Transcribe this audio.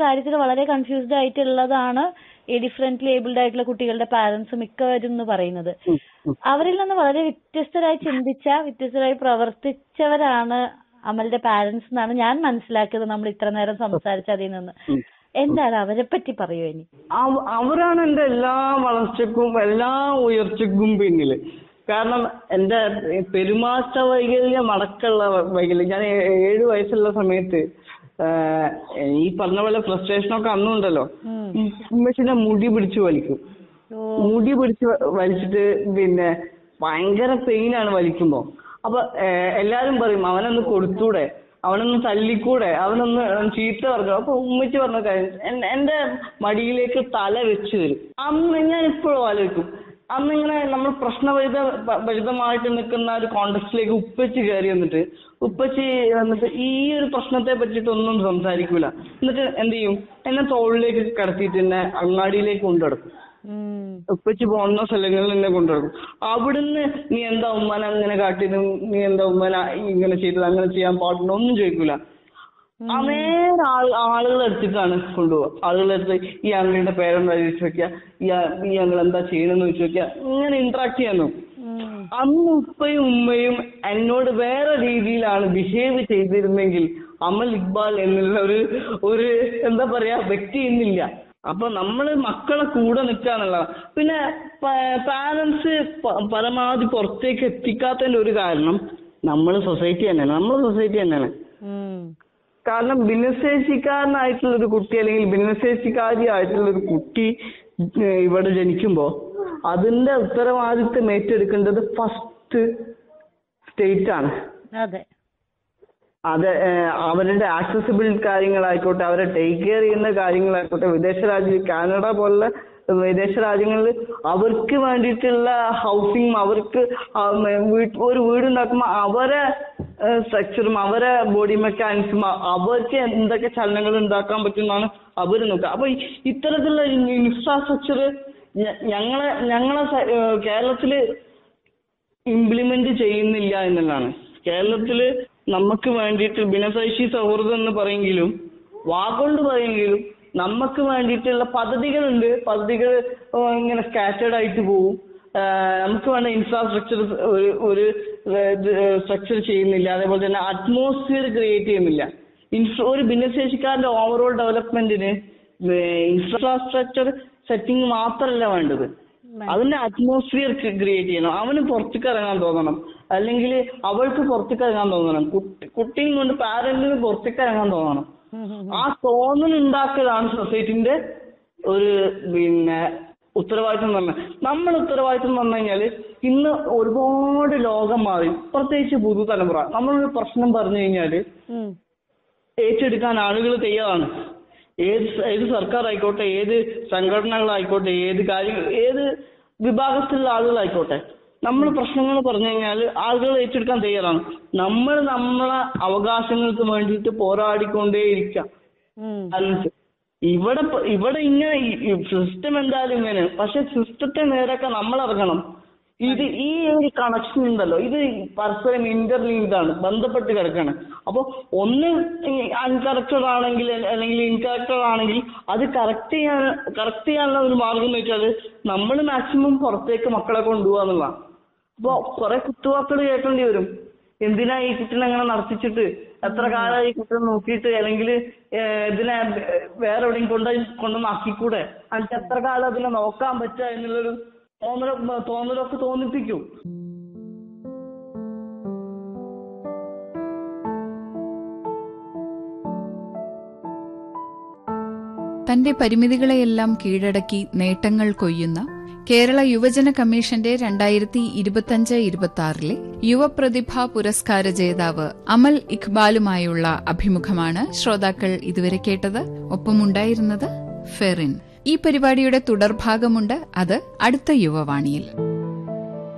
കാര്യത്തിൽ വളരെ കൺഫ്യൂസ്ഡ് ആയിട്ടുള്ളതാണ് ഈ ഡിഫറെന്റ്ലി ഏബിൾഡ് ആയിട്ടുള്ള കുട്ടികളുടെ പാരന്റ്സ് മിക്കവരും എന്ന് പറയുന്നത് ഉം, ഉം. അവരിൽ നിന്ന് വളരെ വ്യത്യസ്തരായി ചിന്തിച്ച വ്യത്യസ്തരായി പ്രവർത്തിച്ചവരാണ് അമലിന്റെ പാരന്റ്സ് എന്നാണ് ഞാൻ മനസ്സിലാക്കിയത് നമ്മൾ ഇത്ര നേരം സംസാരിച്ച അതിൽ നിന്ന് ഉം. എന്താണ് അവരെ പറ്റി പറയൂ ഇനി അവ- അവരാണ് എന്റെ എല്ലാ വളർച്ചക്കും എല്ലാ ഉയർച്ചക്കും പിന്നില് കാരണം എന്റെ പെരുമാറ്റ വൈകല്യം അടക്കമുള്ള വൈകല്യം ഞാൻ ഏ- ഏഴ് വയസ്സുള്ള സമയത്ത് ആഹ് ഈ പറഞ്ഞ പോലെ ഫ്രസ്ട്രേഷൻ ഒക്കെ അന്നും ഉണ്ടല്ലോ ഉം. ഉമ്മച്ചിന്റെ മുടി പിടിച്ച് വലിക്കും ഓ മുടി പിടിച്ച് വ- വലിച്ചിട്ട് പിന്നെ ഭയങ്കര പെയിനാണ് വലിക്കുമ്പോ അപ്പൊ ഏഹ്, എല്ലാരും പറയും അവനൊന്ന് കൊടുത്തൂടെ അവനൊന്ന് തല്ലിക്കൂടെ അവനൊന്ന് ചീത്ത പറഞ്ഞു അപ്പൊ ഉമ്മച്ചി പറഞ്ഞ കാര്യം എൻ- എന്റെ മടിയിലേക്ക് തല വെച്ച് തരും അന്ന് ഞാൻ ഇപ്പോഴും ആലോചിക്കും അന്ന് ഇങ്ങനെ നമ്മൾ പ്രശ്നഭരിത ഭ- ഭരിതമായിട്ട് നിൽക്കുന്ന ഒരു കോണ്ടക്സ്റ്റിലേക്ക് ഉപ്പച്ചി കയറി വന്നിട്ട് ഉപ്പച്ചി വന്നിട്ട് ഈ ഒരു പ്രശ്നത്തെ പറ്റിയിട്ടൊന്നും സംസാരിക്കൂല എന്നിട്ട് എന്ത് ചെയ്യും എന്നെ തോളിലേക്ക് കടത്തിയിട്ട് എന്നെ അങ്ങാടിയിലേക്ക് കൊണ്ടുനടക്കും ഉം. ഉപ്പച്ചി പോകുന്ന സ്ഥലങ്ങളിൽ എന്നെ കൊണ്ടുനടക്കും അവിടുന്ന് നീ എന്താ ഉമ്മാന അങ്ങനെ കാട്ടിയത് നീ എന്താ ഉമ്മാന ഇങ്ങനെ ചെയ്തത് അങ്ങനെ ചെയ്യാൻ പാടുണ്ടോ ഒന്നും ചോദിക്കൂല ആ നേരെ ആൾ ആളുകളെ എടുത്തിട്ടാണ് കൊണ്ടുപോവുക ആളുകളെ എടുത്ത് ഈ അങ്കിളിന്റെ പേരെന്താ ചോദിച്ചു നോക്കിയാ ഈ ആ- ഈ അങ്കിൾ എന്താ ചെയ്യണമെന്ന് ചോദിച്ചു നോക്കിയാ ഇങ്ങനെ ഇന്ററാക്ട് ചെയ്യാൻ നോക്കും ഉം. അന്ന് ഉപ്പയും ഉമ്മയും എന്നോട് വേറെ രീതിയിലാണ് ബിഹേവ് ചെയ്തിരുന്നെങ്കിൽ അമൽ ഇക്ബാൽ എന്നുള്ള ഒരു ഒരു എന്താ പറയാ വ്യക്തി ഇന്നില്ല അപ്പൊ നമ്മള് മക്കളെ കൂടെ നിൽക്കാന്നുള്ളതാണ് പിന്നെ പാരന്റ്സ് പരമാവധി പുറത്തേക്ക് എത്തിക്കാത്തതിന്റെ ഒരു കാരണം നമ്മള് സൊസൈറ്റി തന്നെയാണ് നമ്മള് സൊസൈറ്റി തന്നെയാണ് ഉം. കാരണം ഭിന്നശേഷിക്കാരനായിട്ടുള്ള ഒരു കുട്ടി അല്ലെങ്കിൽ ഭിന്നശേഷിക്കാരി ആയിട്ടുള്ള ഒരു കുട്ടി ഏഹ് ഇവിടെ ജനിക്കുമ്പോ അതിന്റെ ഉത്തരവാദിത്വം ഏറ്റെടുക്കേണ്ടത് ഫസ്റ്റ് സ്റ്റേറ്റ് ആണ് അതെ അത് ഏഹ് അവരുടെ ആക്സസിബിൾ കാര്യങ്ങളായിക്കോട്ടെ അവരെ ടേക്ക് കെയർ ചെയ്യുന്ന കാര്യങ്ങളായിക്കോട്ടെ വിദേശ രാജ്യ കാനഡ പോലുള്ള വിദേശ രാജ്യങ്ങളിൽ അവർക്ക് വേണ്ടിയിട്ടുള്ള ഹൗസിങ് അവർക്ക് ആ മ- വീട്ട് ഒരു വീടുണ്ടാക്കുമ്പോൾ അവരെ സ്ട്രക്ചറും അവരെ ബോഡി മെക്കാനിക്സും അവർക്ക് എന്തൊക്കെ ചലനങ്ങൾ ഉണ്ടാക്കാൻ പറ്റുമെന്നാണ് അവർ നോക്കുക അപ്പൊ ഈ- ഇത്തരത്തിലുള്ള ഇൻഫ്രാസ്ട്രക്ചർ ഞങ്ങളെ ഞങ്ങളെ സ- ഏഹ് കേരളത്തില് ഇംപ്ലിമെന്റ് ചെയ്യുന്നില്ല എന്നുള്ളതാണ് കേരളത്തില് നമുക്ക് വേണ്ടിയിട്ട് ഭിന്നശേഷി സൗഹൃദം എന്ന് പറയെങ്കിലും വാഗോണ്ട് പറയെങ്കിലും നമുക്ക് വേണ്ടിയിട്ടുള്ള പദ്ധതികളുണ്ട് പദ്ധതികൾ ഇങ്ങനെ സ്കാറ്റേർഡ് ആയിട്ട് പോവും ആഹ് നമുക്ക് വേണ്ട ഇൻഫ്രാസ്ട്രക്ചർ ഒരു ഒരു സ്ട്രക്ചർ ചെയ്യുന്നില്ല അതേപോലെ തന്നെ അറ്റ്മോസ്ഫിയർ ക്രിയേറ്റ് ചെയ്യുന്നില്ല ഇൻഫ്ര ഒരു ഭിന്നശേഷിക്കാരന്റെ ഓവറോൾ ഡെവലപ്മെന്റിന് ഇൻഫ്രാസ്ട്രക്ചർ സെറ്റിംഗ് മാത്രമല്ല വേണ്ടത് അതിന്റെ അറ്റ്മോസ്ഫിയർ ക്രിയേറ്റ് ചെയ്യണം അവന് പുറത്തേക്ക് ഇറങ്ങാൻ തോന്നണം അല്ലെങ്കിൽ അവൾക്ക് പുറത്തേക്ക് ഇറങ്ങാൻ തോന്നണം കുട്ടി കുട്ടിയും കൊണ്ട് പാരന്റിന് പുറത്തേക്ക് ഇറങ്ങാൻ തോന്നണം ഉം. ഉം. ആ തോന്നൽ ഉണ്ടാക്കലാണ് സൊസൈറ്റിന്റെ ഒരു പിന്നെ ഉത്തരവാദിത്വം എന്ന് പറഞ്ഞാൽ നമ്മൾ ഉത്തരവാദിത്വം എന്ന് പറഞ്ഞു കഴിഞ്ഞാല് ഇന്ന് ഒരുപാട് ലോകം മാറി പ്രത്യേകിച്ച് പുതുതലമുറ നമ്മളൊരു പ്രശ്നം പറഞ്ഞു കഴിഞ്ഞാല് ഉം. ഏറ്റെടുക്കാൻ ആളുകൾ തയ്യാറാണ് ഏത് സ- ഏത് സർക്കാർ ആയിക്കോട്ടെ ഏത് സംഘടനകളായിക്കോട്ടെ ഏത് കാര്യം ഏത് വിഭാഗത്തിലുള്ള ആളുകളായിക്കോട്ടെ നമ്മൾ പ്രശ്നങ്ങൾ പറഞ്ഞു കഴിഞ്ഞാൽ ആളുകൾ ഏറ്റെടുക്കാൻ തയ്യാറാണ് നമ്മൾ നമ്മളെ അവകാശങ്ങൾക്ക് വേണ്ടിയിട്ട് പോരാടിക്കൊണ്ടേയിരിക്കാം ഉം. ബാലൻസ് ഇവിടെ പ- ഇവിടെ ഇങ്ങനെ സിസ്റ്റം എന്തായാലും ഇങ്ങനെ പക്ഷെ സിസ്റ്റത്തെ നേരൊക്കെ നമ്മൾ ഇറങ്ങണം ഇത് ഈ ഒരു കണക്ഷൻ ഉണ്ടല്ലോ ഇത് പരസ്പരം ഇന്റർലിങ്ക്ഡ് ആണ് ബന്ധപ്പെട്ട് കിടക്കാണ് അപ്പൊ ഒന്ന് അൺകറക്റ്റഡ് ആണെങ്കിൽ അല്ലെങ്കിൽ ഇൻകറക്റ്റഡ് ആണെങ്കിൽ അത് കറക്റ്റ് ചെയ്യാൻ കറക്റ്റ് ചെയ്യാനുള്ള ഒരു മാർഗം എന്ന് വെച്ചാൽ നമ്മൾ മാക്സിമം പുറത്തേക്ക് മക്കളെ കൊണ്ടുപോകാന്നുള്ളതാണ് അപ്പൊ കുറെ കുത്തുവാക്കുകൾ കേൾക്കേണ്ടി വരും എന്തിനാ ഈ കുട്ടീനെ അങ്ങനെ നടത്തിച്ചിട്ട് എത്ര കാലം ഈ കുട്ടീനെ നോക്കിയിട്ട് അല്ലെങ്കിൽ ഇതിനെ വേറെ എവിടെയും കൊണ്ട് കൊണ്ടുവന്ന് ആക്കിക്കൂടെ എന്നിട്ട് എത്ര കാലം അതിനെ നോക്കാൻ പറ്റുക എന്നുള്ളൊരു തോന്നല തോന്നലൊക്കെ തോന്നിപ്പിക്കും തന്റെ പരിമിതികളെയെല്ലാം കീഴടക്കി നേട്ടങ്ങൾ കൊയ്യുന്ന കേരള യുവജന കമ്മീഷന്റെ രണ്ടായിരത്തി ഇരുപത്തിയഞ്ച് ഇരുപത്തി ആറിലെ യുവപ്രതിഭ പുരസ്കാര ജേതാവ് അമൽ ഇഖ്ബാലുമായുള്ള അഭിമുഖമാണ് ശ്രോതാക്കൾ ഇതുവരെ കേട്ടത് ഒപ്പമുണ്ടായിരുന്നത് ഫെറിൻ ഈ പരിപാടിയുടെ തുടർഭാഗമുണ്ട് അത് അടുത്ത യുവവാണിയിൽ